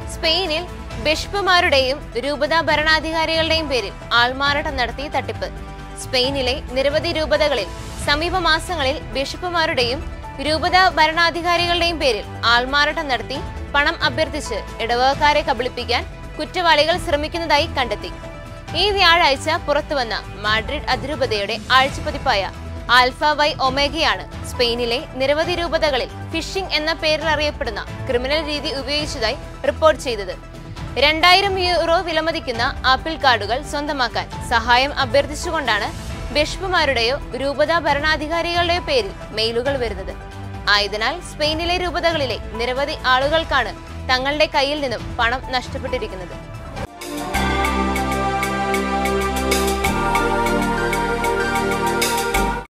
സ്പെയിനിൽ ബിഷപ്പുമാരുടെയും രൂപത ഭരണാധികാരികളുടെയും പേരിൽ ആൾമാറാട്ടം നടത്തി തട്ടിപ്പ് സ്പെയിനിലെ നിരവധി രൂപതകളിൽ സമീപ മാസങ്ങളിൽ ബിഷപ്പുമാരുടെയും രൂപത ഭരണാധികാരികളുടെയും പേരിൽ ആൾമാറാട്ടം നടത്തി പണം അഭ്യർത്ഥിച്ച് ഇടവകക്കാരെ കബളിപ്പിക്കാൻ കുറ്റവാളികൾ ശ്രമിക്കുന്നതായി കണ്ടെത്തി ഈ വ്യാഴാഴ്ച പുറത്തുവന്ന മാഡ്രിഡ് അതിരൂപതയുടെ ആഴ്ചപ്പതിപ്പായ ആൽഫ വൈ ഒമേഗയാണ് സ്പെയിനിലെ നിരവധി രൂപതകളിൽ ഫിഷിംഗ് എന്ന പേരിൽ അറിയപ്പെടുന്ന ക്രിമിനൽ രീതി ഉപയോഗിച്ചതായി റിപ്പോർട്ട് ചെയ്തത് രണ്ടായിരം യൂറോ വിലമതിക്കുന്ന ആപ്പിൾ കാർഡുകൾ സ്വന്തമാക്കാൻ സഹായം അഭ്യർത്ഥിച്ചുകൊണ്ടാണ് ബിഷപ്പുമാരുടെയോ രൂപത ഭരണാധികാരികളുടെയോ പേരിൽ മെയിലുകൾ വരുന്നത് ആയതിനാൽ സ്പെയിനിലെ രൂപതകളിലെ നിരവധി ആളുകൾക്കാണ് തങ്ങളുടെ കയ്യിൽ നിന്നും പണം നഷ്ടപ്പെട്ടിരിക്കുന്നത്